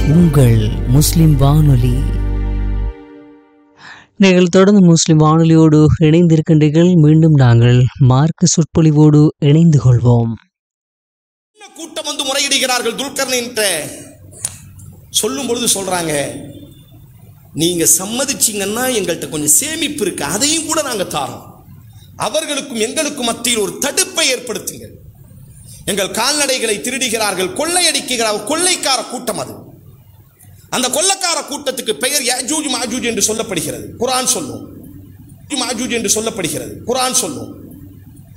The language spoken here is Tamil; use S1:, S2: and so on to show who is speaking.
S1: உங்கள் முஸ்லிம் வானொலி நீங்கள் தொடர்ந்து முஸ்லிம் வானொலியோடு இணைந்திருக்கின்றீர்கள் மீண்டும் நாங்கள் மார்க்க சொற்பொழிவோடு இணைந்து கொள்வோம்
S2: என்ன கூட்டம் வந்து முறையிடுகிறார்கள் துல்கர்ணின்ற சொல்லும் பொழுது சொல்றாங்க நீங்க சம்மதிச்சீங்கன்னா எங்கள்கிட்ட கொஞ்சம் சேமிப்பு இருக்கு அதையும் கூட நாங்க தாரோம் அவர்களுக்கும் எங்களுக்கும் மத்தியில் ஒரு தடுப்பை ஏற்படுத்துங்க எங்கள் கால்நடைகளை திருடுகிறார்கள் கொள்ளையடிக்கிறார்கள் கொள்ளைக்கார கூட்டம் அது அந்த கொள்ளைக்கார கூட்டத்துக்கு பெயர் யாஜூஜ் மாஜூஜ் என்று சொல்லப்படுகிறது குரான் சொல்லும் மாஜூஜ் என்று சொல்லப்படுகிறது குரான் சொல்லும்